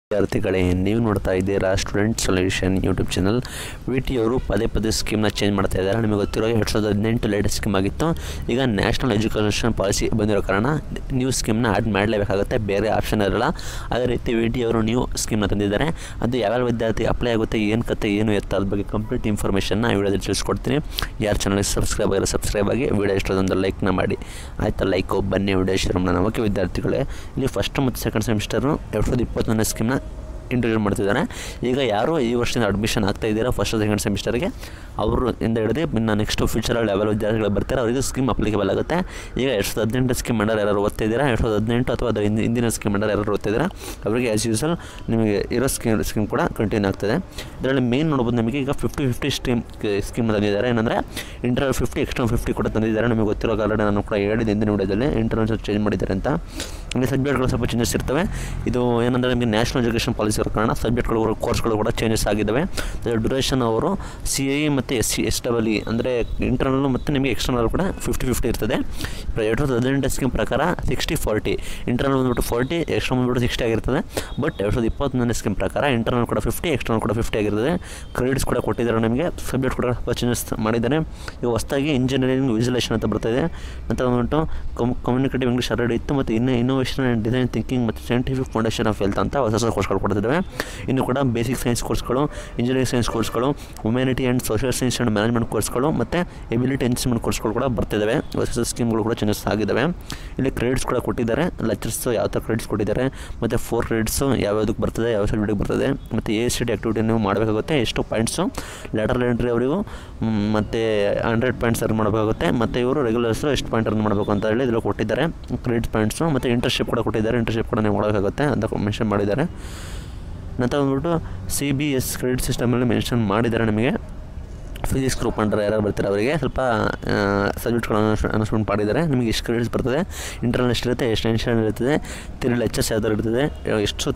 ವಿದ್ಯಾರ್ಥಿಗಳೇ ನೀವು ನೋಡ್ತಾ ಇದ್ದೀರಾ student solution YouTube channel V T ಅವರು ಪದೇ ಪದೇ ಸ್ಕೀಮ್ನ ಚೇಂಜ್ ಮಾಡ್ತಾ ಇದ್ದಾರೆ ನಿಮಗೆ ಗೊತ್ತಿರೋ ಎರಡು ಸಾವಿರದ ಹದಿನೆಂಟು ಲೇಟೆಸ್ಟ್ ಸ್ಕೀಮ್ ಆಗಿತ್ತು ಈಗ ನ್ಯಾಷನಲ್ ಎಜುಕೇಷನ್ ಪಾಲಿಸಿ ಬಂದಿರೋ ಕಾರಣ ನ್ಯೂ ಸ್ಕೀಮ್ನ ಆ್ಯಡ್ ಮಾಡಲೇಬೇಕಾಗುತ್ತೆ ಬೇರೆ ಆಪ್ಷನ್ ಇರಲ್ಲ ಅದೇ ರೀತಿ ವಿ ಟಿ ಅವರು ನ್ಯೂ ಸ್ಕೀಮ್ನ ತಂದಿದ್ದಾರೆ ಅದು ಯಾವ್ಯಾವ ವಿದ್ಯಾರ್ಥಿ ಅಪ್ಲೈ ಆಗುತ್ತೆ ಏನು ಕತೆ ಏನು ಎತ್ತ ಅದ್ರ ಬಗ್ಗೆ ಕಂಪ್ಲೀಟ್ ಇನ್ಫಾರ್ಮೇಷನ್ನ ವಿಡಿಯೋದಲ್ಲಿ ತಿಳಿಸ್ಕೊಡ್ತೀನಿ ಯಾರು ಚಾನಲ್ಗೆ ಸಬ್ಸ್ಕ್ರೈಬ್ ಆಗಿರೋ ಸಬ್ಸ್ಕ್ರೈಬ್ ಆಗಿ ವಿಡಿಯೋ ಇಷ್ಟೊಂದು ಲೈಕ್ನ ಮಾಡಿ ಆಯ್ತಾ ಲೈಕು ಬನ್ನಿ ವಿಡಿಯೋ ಶೇರ್ ಮಾಡೋಣ ಓಕೆ ವಿದ್ಯಾರ್ಥಿಗಳೇ ಇಲ್ಲಿ ಫಸ್ಟ್ ಮತ್ತು ಸೆಕೆಂಡ್ ಸೆಮಿಸ್ಟರು ಎರಡು ಸಾವಿರದ ಇಪ್ಪತ್ತೊಂದನೇ ಸ್ಕೀಮ್ನ ಇಂಟ್ರೊಡ್ಯೂಸ್ ಮಾಡ್ತಿದ್ದಾರೆ ಈಗ ಯಾರು ಈ ವರ್ಷದಿಂದ ಅಡ್ಮಿಷನ್ ಆಗ್ತಾ ಇದ್ದೀರಾ ಫಸ್ಟ್ ಸೆಕೆಂಡ್ ಸೆಮಿಸ್ಟರ್ಗೆ ಅವರು ಇಂದ ಹಿಡಿದು ಇನ್ನು ನೆಕ್ಸ್ಟ್ ಫ್ಯೂಚರಲ್ಲಿ ಯಾವೆಲ್ಲ ವಿದ್ಯಾರ್ಥಿಗಳು ಬರ್ತಾರೆ ಅವರಿಗೆ ಸ್ಕೀಮ್ ಅಪ್ಲಿಕೇಬಲ್ ಆಗುತ್ತೆ ಈಗ ಎರಡು ಸಾವಿರದ ಹದಿನೆಂಟು ಸ್ಕೀಮ್ ಮಂಡರ್ ಯಾರು ಓದ್ತಾ ಇದ್ದೀರಾ ಎರಡು ಸಾವಿರದ ಹದಿನೆಂಟು ಅಥವಾ ಅದರ ಹಿಂದಿ ಹಿಂದಿನ ಸ್ಕೀಮ್ ಮಂಡರ್ ಯಾರು ಓದ್ತಾ ಇದ್ದೀರಾ ಅವರಿಗೆ ಆ್ಯಸ್ ಯೂಸಲ್ ನಿಮಗೆ ಇರೋ ಸ್ಕೀಮ್ ಸ್ಕೀಮ್ ಕೂಡ ಕಂಟಿನ್ಯೂ ಆಗ್ತದೆ ಇದರಲ್ಲಿ ಮೇನ್ ನೋಡ್ಬೋದು ನಿಮಗೆ ಈಗ ಫಿಫ್ಟಿ ಫಿಫ್ಟಿ ಸ್ಕೀಮ್ ಸ್ಕೀಮ್ ತಂದಿದ್ದಾರೆ ಏನಂದರೆ ಇಂಟರ್ನಲ್ ಫಿಫ್ಟಿ ಎಕ್ಸ್ಟರ್ನಲ್ ಫಿಫ್ಟಿ ಕೂಡ ತಂದಿದ್ದಾರೆ ನಿಮಗೆ ಗೊತ್ತಿರೋ ಕಾರಣ ನಾನು ಕೂಡ ಹೇಳಿದೆ ಹಿಂದಿನ ವಿಡಿಯೋದಲ್ಲಿ ಇಂಟರ್ನಲ್ ಚೇಂಜ್ ಮಾಡಿದ್ದಾರೆ ಅಂತ ನಿಮಗೆ ಸಬ್ಜೆಕ್ಟ್ಗಳು ಸ್ವಲ್ಪ ಚೇಂಜಸ್ ಇರ್ತವೆ ಇದು ಏನಂದರೆ ನಿಮಗೆ ನ್ಯಾಷನಲ್ ಎಜುಕೇಷನ್ ಪಾಲಿಸಿ ಇರೋ ಕಾರಣ ಸಬ್ಜೆಕ್ಟ್ಗಳು ಕೋರ್ಸ್ಗಳು ಕೂಡ ಚೇಂಜಸ್ ಆಗಿದ್ದಾವೆ ಡ್ಯೂರೇಷನ್ ಅವರು ಸಿ ಐ ಮತ್ತು S C S double E ಅಂದರೆ ಇಂಟರ್ನಲ್ ಮತ್ತು ನಿಮಗೆ ಎಕ್ಸ್ಟರ್ನಲ್ ಕೂಡ ಫಿಫ್ಟಿ ಫಿಫ್ಟಿ ಇರ್ತದೆ ಎರಡು ಸಾವಿರದ ಹದಿನೆಂಟು ಸ್ಕೀಮ್ ಪ್ರಕಾರ ಸಿಕ್ಸ್ಟಿ ಫಾರ್ಟಿ ಇಂಟರ್ನಲ್ ಬಂದ್ಬಿಟ್ಟು ಫಾರ್ಟಿ ಎಕ್ಸ್ಟರ್ನಲ್ ಬಂದ್ಬಿಟ್ಟು ಸಿಕ್ಸ್ಟಿ ಆಗಿರ್ತದೆ ಬಟ್ ಎರಡು ಸಾವಿರದ ಇಪ್ಪತ್ತೊಂದನೇ ಸ್ಕೀಮ್ ಪ್ರಕಾರ ಇಂಟರ್ನಲ್ ಕೂಡ ಫಿಫ್ಟಿ ಎಕ್ಸ್ಟರ್ನಲ್ ಕೂಡ ಫಿಫ್ಟಿ ಆಗಿರ್ತದೆ ಕ್ರೆಡಿಟ್ಸ್ ಕೂಡ ಕೊಟ್ಟಿದ್ದಾರೆ ನಿಮಗೆ ಸಬ್ಜೆಕ್ಟ್ ಕೂಡ ಚೇಂಜಸ್ ಮಾಡಿದ್ದಾರೆ ಈಗ ಹೊಸದಾಗಿ ಇಂಜಿನಿಯರಿಂಗ್ ವಿಜುಲೇಷನ್ ಅಂತ ಬರ್ತಾಯಿದೆ ನಂತರ ಬಂದ್ಬಿಟ್ಟು ಕಮ್ ಕಮ್ಯುನಿಕೇಟಿವ್ ಇಂಗ್ಲೀಷ್ ಆಲ್ರೆಡಿ ಇತ್ತು ಮತ್ತು ಇನ್ನು ಇನ್ನೋವೇಷನ್ ಆ್ಯಂಡ್ ಡಿಸೈನ್ ಥಿಂಕಿಂಗ್ ಮತ್ತು ಸೈಂಟಿಫಿಕ್ ಫೌಂಡೇಶನ್ ಆಫ್ ಹೆಲ್ತ್ ಅಂತ ಹೊಸ ಹೊಸ ಕೋರ್ಸ್ಗಳು ಕೊಡ್ತಿದ್ದಾವೆ ಇನ್ನು ಕೂಡ ಬೇಸಿಕ್ ಸೈನ್ಸ್ ಕೋರ್ಸ್ಗಳು ಇಂಜಿನಿಯರಿಂಗ್ ಸೈನ್ಸ್ ಕೋರ್ಸ್ಗಳು humanity and social science and management ಕೋರ್ಸ್ಗಳು ಮತ್ತು ಎಬಿಲಿಟಿ ಎನ್ಸ್ಮೆಂಟ್ ಕೋರ್ಸ್ಗಳು ಕೂಡ ಬರ್ತಿದ್ದಾವೆ ಹೊಸ ಹೊಸ ಸ್ಕೀಮ್ಗಳು ಕೂಡ ಚೇಂಜಸ್ ಆಗಿದ್ದಾವೆ ಇಲ್ಲಿ ಕ್ರೆಡಿಟ್ಸ್ ಕೂಡ ಕೊಟ್ಟಿದ್ದಾರೆ ಲೆಕ್ಚರ್ಸ್ ಯಾವ ಥರ ಕ್ರೆಡಿಟ್ಸ್ ಕೊಟ್ಟಿದ್ದಾರೆ ಮತ್ತು ಫೋರ್ ಕ್ರೆಡಿಟ್ಸು ಯಾವ್ಯಾವುದಕ್ಕೆ ಬರ್ತದೆ ಯಾವ ಸಬ್ಜೆಕ್ಟಿಗೆ ಬರ್ತದೆ ಮತ್ತು ಎ ಸಿ ಡಿ ಆ್ಯಕ್ಟಿವಿಟಿ ನೀವು ಮಾಡಬೇಕಾಗುತ್ತೆ ಎಷ್ಟು ಪಾಯಿಂಟ್ಸು ಲೆಟರ್ ಎಂಟ್ರಿ ಅವರಿಗೂ ಮತ್ತು ಹಂಡ್ರೆಡ್ ಪಾಯಿಂಟ್ಸ್ ಅರ್ನ್ ಮಾಡಬೇಕಾಗುತ್ತೆ ಮತ್ತು ಇವರು ರೆಗ್ಯುಲರ್ಸು ಎಷ್ಟು ಪಾಯಿಂಟ್ ಅರ್ನ್ ಮಾಡಬೇಕು ಅಂತ ಹೇಳಿ ಇದರಲ್ಲಿ ಕೊಟ್ಟಿದ್ದಾರೆ ಕ್ರೆಡಿಟ್ ಪಾಯಿಂಟ್ಸು ಮತ್ತು ಇಂಟರ್ಶಿಪ್ ಕೂಡ ಕೊಟ್ಟಿದ್ದಾರೆ ಇಂಟರ್ಶಿಪ್ ಕೂಡ ನೀವು ಮಾಡಬೇಕಾಗುತ್ತೆ ಅಂತ ಮೆನ್ಷನ್ ಮಾಡಿದ್ದಾರೆ ನಂತರ ಬಂದ್ಬಿಟ್ಟು ಸಿ ಬಿ ಎಸ್ ಕ್ರೆಡಿಟ್ ಸಿಸ್ಟಮಲ್ಲಿ ಮೆನ್ಷನ್ ಮಾಡಿದ್ದಾರೆ ನಿಮಗೆ ಫಿಸಿಕ್ಸ್ ಗ್ರೂಪ್ ಅಂಡರ್ ಯಾರು ಬರ್ತಾರೆ ಅವರಿಗೆ ಸ್ವಲ್ಪ ಸಬ್ಜೆಕ್ಟ್ಗಳನ್ನು ಅನೌನ್ಸ್ಮೆಂಟ್ ಮಾಡಿದ್ದಾರೆ ನಿಮಗೆ ಎಷ್ಟು ಕ್ರೆಡಿಟ್ಸ್ ಬರ್ತದೆ ಇಂಟರ್ನಲ್ ಎಷ್ಟು ಇರುತ್ತೆ ಎಷ್ಟು ಟೆನ್ಷನ್ ಇರ್ತದೆ ತಿರುಳು ಎಚ್ ಎಸ್ ಯಾವ್ದಾರು ಇರ್ತದೆ ಎಷ್ಟು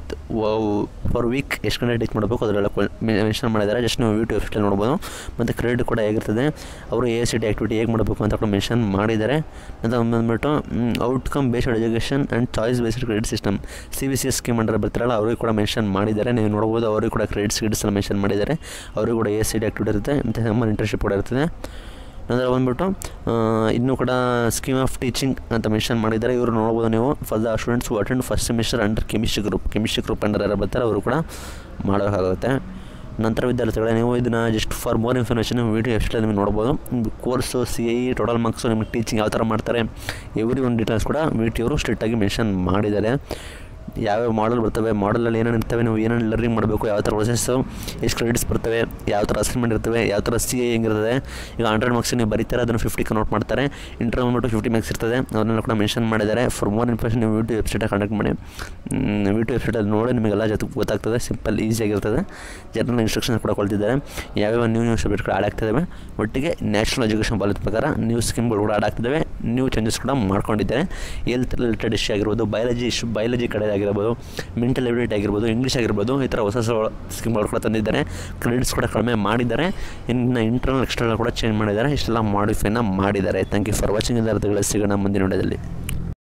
ಪರ್ ವೀಕ್ ಎಷ್ಟು ಗಂಟೆ ಟೀಚ್ ಮಾಡಬೇಕು ಅದರೆಲ್ಲ ಮೆನ್ಷನ್ ಮಾಡಿದ್ದಾರೆ ಜಸ್ಟ್ ನೀವು ಯೂಟ್ಯೂಬ್ ವೆಬ್ಸೈಟ್ ನೋಡ್ಬೋದು ಮತ್ತು ಕ್ರೆಡಿಟ್ ಕೂಡ ಹೇಗಿರ್ತದೆ ಅವರು ಎ ಸಿ ಟಿ ಆ್ಯಕ್ಟಿವಿಟಿ ಹೇಗೆ ಮಾಡಬೇಕು ಅಂತ ಕೂಡ ಮೆನ್ಷನ್ ಮಾಡಿದ್ದಾರೆ ನಂತರ ಬಂದ್ಬಿಟ್ಟು outcome based education and choice based credit system C B C S scheme under ಬರ್ತಾರಲ್ಲ ಅವರಿಗೆ ಕೂಡ ಮೆನ್ಷನ್ ಮಾಡಿದ್ದಾರೆ ನೀವು ನೋಡ್ಬೋದು ಅವರಿಗೆ ಕೂಡ ಕ್ರೆಡಿಟ್ಸ್ ಗಿಡಿಟ್ಸ್ ಎಲ್ಲ ಮೆನ್ಷನ್ ಮಾಡಿದ್ದಾರೆ ಅವರಿಗೂ ಕೂಡ ಎ ಸಿ ಟಿ ಆ್ಯಕ್ಟಿವಿಟಿ ಇರುತ್ತೆ ಮತ್ತು ಸಮ್ಮರ್ ಇಂಟರ್ನ್ಶಿಪ್ ಕೂಡ ಇರ್ತದೆ ನಂತರ ಬಂದ್ಬಿಟ್ಟು ಇನ್ನೂ ಕೂಡ ಸ್ಕೀಮ್ ಆಫ್ ಟೀಚಿಂಗ್ ಅಂತ ಮೆನ್ಷನ್ ಮಾಡಿದ್ದಾರೆ ಇವರು ನೋಡ್ಬೋದು ನೀವು for the students who attend first semester under chemistry group chemistry group under ಯಾರು ಬರ್ತಾರೆ ಅವರು ಕೂಡ ಮಾಡಬೇಕಾಗುತ್ತೆ ನಂತರ ವಿದ್ಯಾರ್ಥಿಗಳೇ ನೀವು ಇದನ್ನು ಜಸ್ಟ್ ಫಾರ್ ಮೋರ್ ಇನ್ಫಾರ್ಮೇಷನ್ ನೀವು ವೀಡಿಯೋ ವೆಬ್ಸೈಟ್ ನಿಮಗೆ ನೋಡ್ಬೋದು course C I total marks ನಿಮಗೆ ಟೀಚಿಂಗ್ ಯಾವ ಥರ ಮಾಡ್ತಾರೆ ಎವ್ರಿ ಒಂದು ಡೀಟೇಲ್ಸ್ ಕೂಡ ವಿ ಟಿ ಅವರು ಸ್ಟ್ರಿಕ್ಟಾಗಿ ಮೆನ್ಷನ್ ಮಾಡಿದ್ದಾರೆ ಯಾವ್ಯಾವ ಮಾಡಲ್ ಬರ್ತವೆ ಮಾಡಲಲ್ಲಿ ಏನೇನು ಇರ್ತವೆ ನೀವು ಏನೇನು ಲರ್ನಿಂಗ್ ಮಾಡಬೇಕು ಯಾವ ಥರ ಪ್ರೊಸೆಸ್ಸು ಎಷ್ಟು ಕ್ರೆಡಿಟ್ಸ್ ಬರ್ತವೆ ಯಾವ ಥರ ಅಸೈನ್ಮೆಂಟ್ ಇರ್ತವೆ ಯಾವ ಥರ ಸಿ ಎ ಹೆಂಗಿರ್ತದೆ ಈಗ ಹಂಡ್ರೆಡ್ ಮಾರ್ಕ್ಸ್ ನೀವು ಬರೀತಾರೆ ಅದನ್ನು ಫಿಫ್ಟಿ ಕನ್ವರ್ಟ್ ಮಾಡ್ತಾರೆ ಇಂಟರ್ ಬಂದ್ಬಿಟ್ಟು ಫಿಫ್ಟಿ ಮಾರ್ಕ್ಸ್ ಇರ್ತದೆ ಅದನ್ನೆಲ್ಲ ಕೂಡ ಮೆನ್ಷನ್ ಮಾಡಿದ್ದಾರೆ ಫಾರ್ ಮೋರ್ ಇನ್ಫಾರ್ಮೇಷನ್ ನೀವು ಯೂಟ್ಯೂಬ್ ವೆಬ್ಸೈಟಾಗಿ ಕಾಂಟ್ಯಾಕ್ಟ್ ಮಾಡಿ ಯೂಟ್ಯೂಬ್ ವೆಬ್ಸೈಟಲ್ಲಿ ನೋಡಿ ನಿಮಗೆಲ್ಲ ಜೊತೆ ಗೊತ್ತಾಗ್ತದೆ ಸಿಂಪಲ್ ಈಸಿಯಾಗಿರ್ತದೆ ಜನರಲ್ ಇನ್ಸ್ಟ್ರಕ್ಷನ್ಸ್ ಕೂಡ ಕೊಡ್ತಿದ್ದಾರೆ ಯಾವ್ಯಾವ ನ್ಯೂ ನ್ಯೂ ಸಬ್ಜೆಕ್ಟ್ಗಳು ಆ್ಯಡ್ ಆಗ್ತಿದ್ದಾವೆ ಒಟ್ಟಿಗೆ ನ್ಯಾಷನಲ್ ಎಜುಕೇಷನ್ ಪಾಲಿಸಿ ಪ್ರಕಾರ ನ್ಯೂ ಸ್ಕೀಮ್ಗಳು ಕೂಡ ಆ್ಯಡ್ ಆಗ್ತಿದ್ದಾವೆ ನ್ಯೂ ಚೇಂಜಸ್ ಕೂಡ ಮಾಡ್ಕೊಂಡಿದ್ದಾರೆ ಹೆಲ್ತ್ ರಿಲೇಟೆಡ್ ಇಶ್ಯೂ ಆಗಿರ್ಬೋದು ಬಯಾಲಜಿ ಇಶ್ಯೂ ಬಯಾಲಜಿ ಕಡೆ ಆಗಿರ್ಬೋದು ಮೆಂಟಲ್ ಎಬಿಲಿಟಿ ಆಗಿರ್ಬೋದು ಇಂಗ್ಲೀಷ್ ಆಗಿರ್ಬೋದು ಈ ಥರ ಹೊಸ ಹೊಸ ಸ್ಕೀಮ್ಗಳು ಕೂಡ ತಂದಿದ್ದಾರೆ ಕ್ರೆಡಿಟ್ಸ್ ಕೂಡ ಕಡಿಮೆ ಮಾಡಿದ್ದಾರೆ ಇನ್ನು ಇಂಟರ್ನಲ್ ಎಕ್ಸ್ಟರ್ನಲ್ ಕೂಡ ಚೇಂಜ್ ಮಾಡಿದ್ದಾರೆ ಇಷ್ಟೆಲ್ಲ ಮಾಡಿಫೈನ ಮಾಡಿದ್ದಾರೆ ಥ್ಯಾಂಕ್ ಯು ಫಾರ್ ವಾಚಿಂಗ್ ವಿದ್ಯಾರ್ಥಿಗಳು ಸಿಗೋಣ ಮುಂದಿನ ವಿಡಿಯೋದಲ್ಲಿ